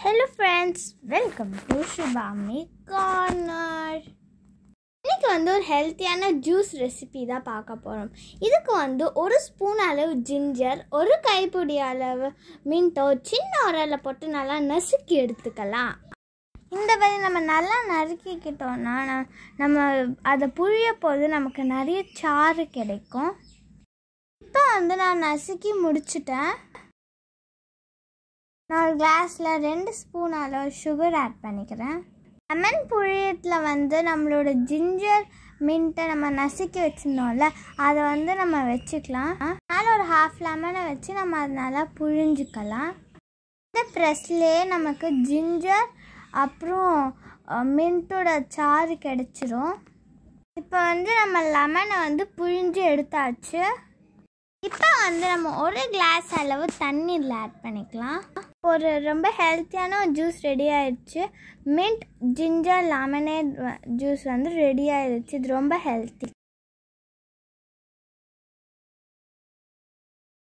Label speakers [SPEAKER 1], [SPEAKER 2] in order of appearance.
[SPEAKER 1] hello friends welcome to Shubhami corner இன்னைக்கு வந்து ஒரு ஹெல்த்தியான ஜூஸ் ரெசிபி தான் பார்க்க போகிறோம் இதுக்கு வந்து ஒரு ஸ்பூன் அளவு ஜிஞ்சர் ஒரு கைப்பிடி அளவு மின்ட்டோ சின்ன உரலில் போட்டு நல்லா நசுக்கி எடுத்துக்கலாம் இந்த வழி நம்ம நல்லா நறுக்கிக்கிட்டோம்னா ந- நம்ம அதை புழிய போது நமக்கு நிறைய சாறு கிடைக்கும் இப்போ வந்து நான் நசுக்கி முடிச்சிட்டேன் நான் ஒரு கிளாஸில் ரெண்டு ஸ்பூன் அளவு சுகர் ஆட் பண்ணிக்கிறேன் லெமன் புழியத்தில் வந்து நம்மளோட ஜிஞ்சர் மின்ட்டை நம்ம நசுக்கி வச்சுருந்தோம்ல அதை வந்து நம்ம வச்சுக்கலாம் மேலே ஒரு ஹாஃப் லெமனை வச்சு நம்ம அதை நல்லா புழிஞ்சிக்கலாம் இந்த ப்ரெஸ்லேயே நமக்கு ஜிஞ்சர் அப்புறம் மின்ட்டோட சாறு கிடச்சிரும் இப்போ வந்து நம்ம லெமனை வந்து புழிஞ்சு எடுத்தாச்சு இப்போ வந்து நம்ம ஒரு கிளாஸ் அளவு தண்ணீரில் ஆட் பண்ணிக்கலாம் ஒரு ரொம்ப ஹெல்த்தியான ஒரு ஜூஸ் ரெடி ஆயிடுச்சு மின்ட் ஜிஞ்சர் லெமனேட் ஜூஸ் வந்து ரெடி ஆயிடுச்சு இது ரொம்ப ஹெல்த்தி